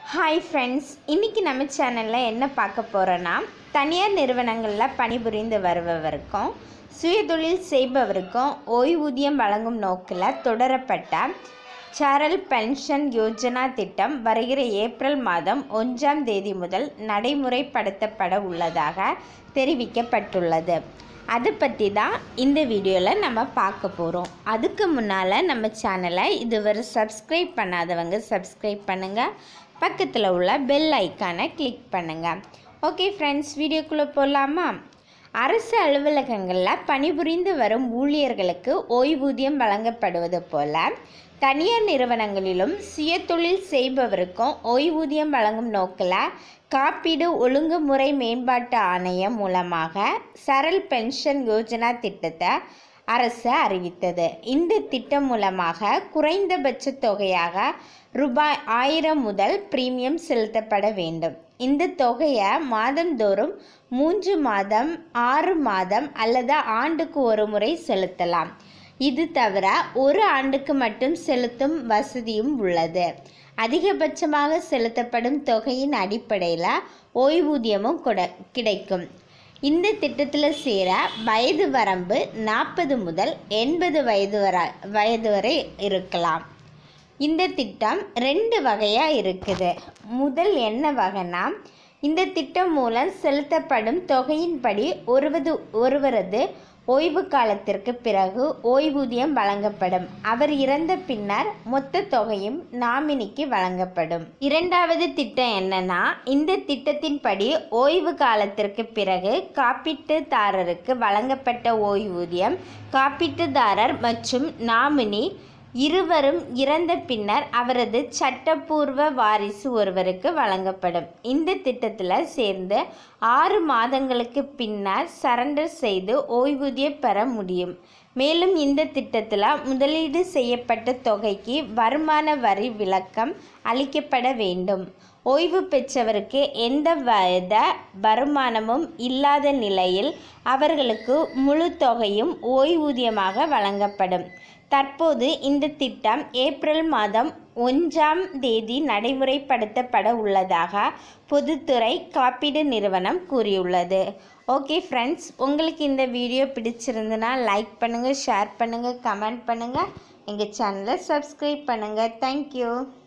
hi friends இன்றைக்கி நம்ம சேனலில் என்ன பார்க்க போகிறோன்னா தனியார் நிறுவனங்களில் பணிபுரிந்து வருபவருக்கும் சுயதொழில் செய்பவருக்கும் ஓய்வூதியம் வழங்கும் நோக்கில் தொடரப்பட்ட சரல் பென்ஷன் யோஜனா திட்டம் வருகிற ஏப்ரல் மாதம் ஒன்றாம் தேதி முதல் நடைமுறைப்படுத்தப்பட உள்ளதாக தெரிவிக்கப்பட்டுள்ளது அதை பற்றி தான் இந்த வீடியோவில் நம்ம பார்க்க போகிறோம் அதுக்கு முன்னால் நம்ம சேனலை இதுவரை சப்ஸ்கிரைப் பண்ணாதவங்க சப்ஸ்கிரைப் பண்ணுங்கள் பக்கத்தில் உள்ள பெல் ஐக்கானை கிளிக் பண்ணுங்கள் ஓகே ஃப்ரெண்ட்ஸ் வீடியோக்குள்ளே போகலாமா அரசு அலுவலகங்களில் பணிபுரிந்து வரும் ஊழியர்களுக்கு ஓய்வூதியம் வழங்கப்படுவது போல தனியார் நிறுவனங்களிலும் சுயதொழில் செய்பவருக்கும் ஓய்வூதியம் வழங்கும் நோக்கில் காப்பீடு ஒழுங்குமுறை மேம்பாட்டு ஆணையம் மூலமாக சரல் பென்ஷன் யோஜனா திட்டத்தை அரசு அறிவித்தது இந்த திட்டம் மூலமாக குறைந்தபட்ச தொகையாக ரூபாய் ஆயிரம் முதல் பிரீமியம் செலுத்தப்பட வேண்டும் இந்த தொகையை மாதந்தோறும் மூன்று மாதம் ஆறு மாதம் அல்லது ஆண்டுக்கு ஒரு முறை செலுத்தலாம் இது தவிர ஒரு ஆண்டுக்கு மட்டும் செலுத்தும் வசதியும் உள்ளது அதிகபட்சமாக செலுத்தப்படும் தொகையின் அடிப்படையில் ஓய்வூதியமும் கொட கிடைக்கும் இந்த திட்டத்தில் சேர வயது வரம்பு நாற்பது முதல் எண்பது வயது வர வயது வரை இருக்கலாம் இந்த திட்டம் ரெண்டு வகையாக இருக்குது முதல் என்ன வகைனா இந்த திட்டம் மூலம் செலுத்தப்படும் தொகையின்படி ஒருவது ஒருவரது ஓய்வு காலத்திற்கு பிறகு ஓய்வூதியம் வழங்கப்படும் அவர் இறந்த பின்னர் மொத்த தொகையும் நாமினிக்கு வழங்கப்படும் இரண்டாவது திட்டம் என்னன்னா இந்த திட்டத்தின்படி ஓய்வு காலத்திற்கு பிறகு காப்பீட்டுதாரருக்கு வழங்கப்பட்ட ஓய்வூதியம் காப்பீட்டுதாரர் மற்றும் நாமினி இருவரும் இறந்த பின்னர் அவரது சட்டப்பூர்வ வாரிசு ஒருவருக்கு வழங்கப்படும் இந்த திட்டத்தில் சேர்ந்து ஆறு மாதங்களுக்கு பின்னர் சரண்டர் செய்து ஓய்வூதியம் பெற முடியும் மேலும் இந்த திட்டத்தில் முதலீடு செய்யப்பட்ட தொகைக்கு வருமான வரி விலக்கம் அளிக்கப்பட வேண்டும் ஓய்வு பெற்றவருக்கு எந்த வித வருமானமும் இல்லாத நிலையில் அவர்களுக்கு முழு தொகையும் ஓய்வூதியமாக வழங்கப்படும் தற்போது இந்த திட்டம் ஏப்ரல் மாதம் ஒன்றாம் தேதி நடைமுறைப்படுத்தப்பட உள்ளதாக பொதுத்துறை காப்பீடு நிறுவனம் கூறியுள்ளது ஓகே ஃப்ரெண்ட்ஸ் உங்களுக்கு இந்த வீடியோ பிடிச்சிருந்துன்னா லைக் பண்ணுங்கள் ஷேர் பண்ணுங்கள் கமெண்ட் பண்ணுங்கள் எங்கள் சேனலை சப்ஸ்கிரைப் பண்ணுங்கள் தேங்க்யூ